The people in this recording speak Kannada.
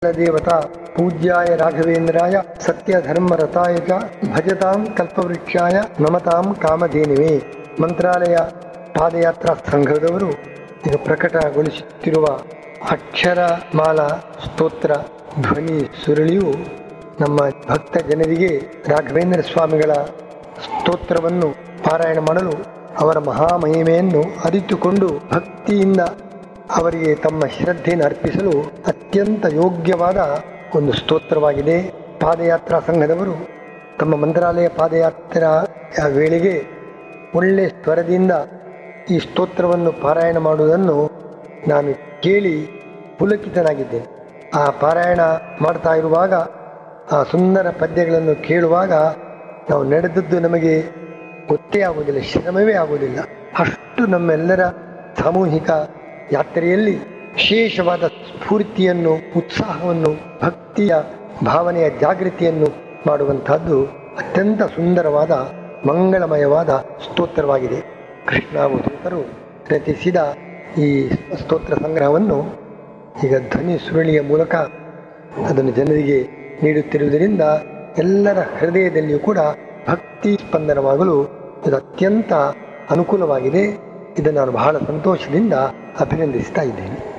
ದೇವತಾ ಪೂಜ್ಯಾಯ ರಾಘವೇಂದ್ರಾಯ ಸತ್ಯ ಧರ್ಮ ರಥಾಯ ಚ ಭಜತಾಂ ಕಲ್ಪವೃಕ್ಷಾಯ ನಮತಾಂ ಕಾಮಧೇನಿವೆ ಮಂತ್ರಾಲಯ ಪಾದಯಾತ್ರಾ ಸಂಘದವರು ಈಗ ಪ್ರಕಟಗೊಳಿಸುತ್ತಿರುವ ಅಕ್ಷರಮಾಲಾ ಸ್ತೋತ್ರ ಧ್ವನಿ ಸುರುಳಿಯು ನಮ್ಮ ಭಕ್ತ ಜನರಿಗೆ ರಾಘವೇಂದ್ರ ಸ್ವಾಮಿಗಳ ಸ್ತೋತ್ರವನ್ನು ಪಾರಾಯಣ ಮಾಡಲು ಅವರ ಮಹಾಮಹಿಮೆಯನ್ನು ಅರಿತುಕೊಂಡು ಭಕ್ತಿಯಿಂದ ಅವರಿಗೆ ತಮ್ಮ ಶ್ರದ್ಧೆಯನ್ನು ಅರ್ಪಿಸಲು ಅತ್ಯಂತ ಯೋಗ್ಯವಾದ ಒಂದು ಸ್ತೋತ್ರವಾಗಿದೆ ಪಾದಯಾತ್ರಾ ಸಂಘದವರು ತಮ್ಮ ಮಂತ್ರಾಲಯ ಪಾದಯಾತ್ರಾ ವೇಳೆಗೆ ಒಳ್ಳೆ ಸ್ವರದಿಂದ ಈ ಸ್ತೋತ್ರವನ್ನು ಪಾರಾಯಣ ಮಾಡುವುದನ್ನು ನಾನು ಕೇಳಿ ಪುಲಕಿತನಾಗಿದ್ದೇನೆ ಆ ಪಾರಾಯಣ ಮಾಡ್ತಾ ಇರುವಾಗ ಆ ಸುಂದರ ಪದ್ಯಗಳನ್ನು ಕೇಳುವಾಗ ನಾವು ನಡೆದದ್ದು ನಮಗೆ ಗೊತ್ತೇ ಆಗುವುದಿಲ್ಲ ಶ್ರಮವೇ ಆಗುವುದಿಲ್ಲ ಅಷ್ಟು ನಮ್ಮೆಲ್ಲರ ಸಾಮೂಹಿಕ ಯಾತ್ರೆಯಲ್ಲಿ ವಿಶೇಷವಾದ ಸ್ಫೂರ್ತಿಯನ್ನು ಉತ್ಸಾಹವನ್ನು ಭಕ್ತಿಯ ಭಾವನೆಯ ಜಾಗೃತಿಯನ್ನು ಮಾಡುವಂತಹದ್ದು ಅತ್ಯಂತ ಸುಂದರವಾದ ಮಂಗಳಮಯವಾದ ಸ್ತೋತ್ರವಾಗಿದೆ ಕೃಷ್ಣಾವಧೂತರು ರಚಿಸಿದ ಈ ಸ್ತೋತ್ರ ಸಂಗ್ರಹವನ್ನು ಈಗ ಧ್ವನಿ ಸುರುಳಿಯ ಮೂಲಕ ಅದನ್ನು ಜನರಿಗೆ ನೀಡುತ್ತಿರುವುದರಿಂದ ಎಲ್ಲರ ಹೃದಯದಲ್ಲಿಯೂ ಕೂಡ ಭಕ್ತಿ ಸ್ಪಂದನವಾಗಲು ಇದು ಅತ್ಯಂತ ಅನುಕೂಲವಾಗಿದೆ ಇದನ್ನು ನಾನು ಬಹಳ ಸಂತೋಷದಿಂದ ಅಭಿನಂದಿಸ್ತಾ ಇದ್ದೇನೆ